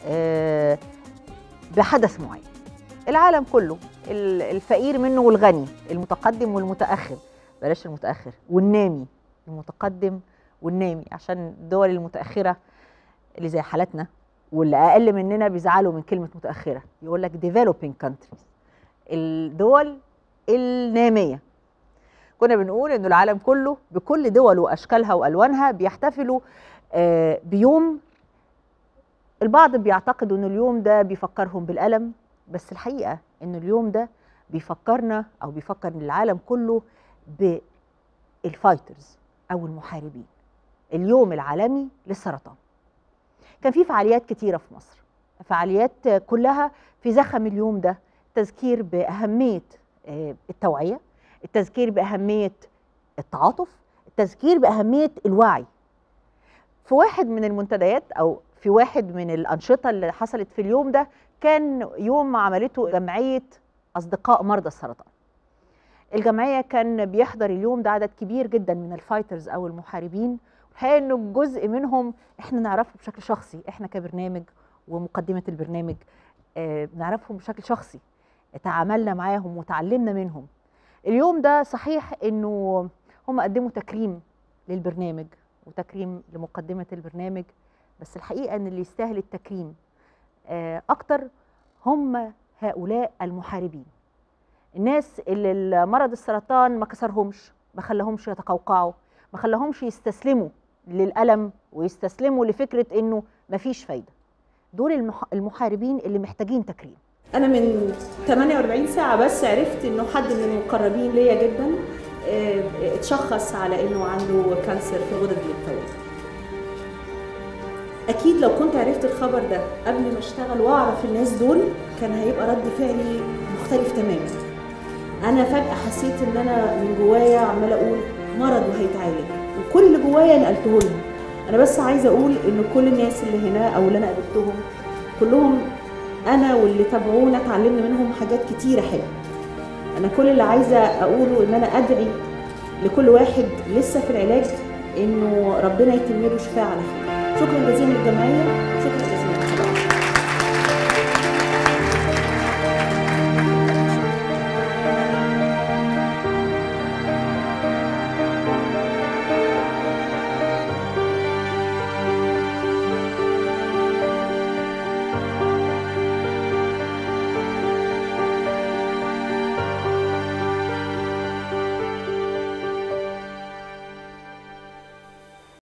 آه، بحدث معين العالم كله ال- الفقير منه والغني المتقدم والمتاخر بلاش المتاخر والنامي المتقدم والنامي عشان الدول المتاخره اللي زي حالتنا واللي اقل مننا بيزعلوا من كلمه متاخره يقول لك developing countries الدول الناميه كنا بنقول انه العالم كله بكل دوله واشكالها والوانها بيحتفلوا آه، بيوم البعض بيعتقد ان اليوم ده بيفكرهم بالالم بس الحقيقه ان اليوم ده بيفكرنا او بيفكر العالم كله بالفايترز او المحاربين اليوم العالمي للسرطان كان في فعاليات كتيره في مصر فعاليات كلها في زخم اليوم ده تذكير باهميه آه، التوعيه التذكير باهميه التعاطف التذكير باهميه الوعي في واحد من المنتديات او في واحد من الانشطه اللي حصلت في اليوم ده كان يوم عملته جمعيه اصدقاء مرضى السرطان الجمعيه كان بيحضر اليوم ده عدد كبير جدا من الفايترز او المحاربين الحقيقه انه جزء منهم احنا نعرفه بشكل شخصي احنا كبرنامج ومقدمه البرنامج آه، بنعرفهم بشكل شخصي تعاملنا معاهم وتعلمنا منهم اليوم ده صحيح انه هم قدموا تكريم للبرنامج وتكريم لمقدمه البرنامج بس الحقيقه ان اللي يستاهل التكريم آه، اكتر هم هؤلاء المحاربين الناس اللي مرض السرطان ما كسرهمش ما خلاهمش يتقوقعوا ما خلاهمش يستسلموا للألم ويستسلموا لفكرة إنه مفيش فايدة دول المح- المحاربين اللي محتاجين تكريم انا من 48 ساعه بس عرفت انه حد من المقربين ليا جدا آه، اتشخص على انه عنده كانسر في الغدد الليمفاويه اكيد لو كنت عرفت الخبر ده قبل ما اشتغل واعرف الناس دول كان هيبقى رد فعلي مختلف تماما انا فجاه حسيت ان انا من جوايا عماله اقول مرض وهيتعالج وكل اللي جوايا نقلته لهم انا بس عايزه اقول ان كل الناس اللي هنا او اللي انا قابلتهم كلهم انا واللي تابعونا اتعلمنا منهم حاجات كتيره حلوه انا كل اللي عايزه اقوله ان انا ادعي لكل واحد لسه في العلاج انه ربنا يتم له شفاء على خير شكرا جزيلا للجمعيه شكرا جزيلا